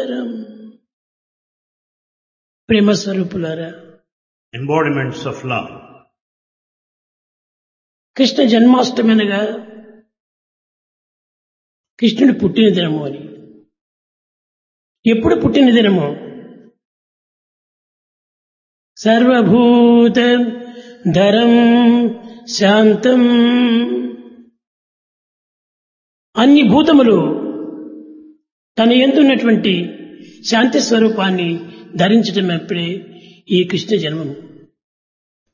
సుందరం ప్రేమ స్వరూపులారా embodiments of love. Krishna Janmashtami అనగా కృష్ణుడు పుట్టిన దినము అని ఎప్పుడు పుట్టిన దినము సర్వభూత ధరం శాంతం అన్ని భూతములు తన ఎందున్నటువంటి శాంతి స్వరూపాన్ని ధరించటం అప్పుడే ఈ కృష్ణ జన్మము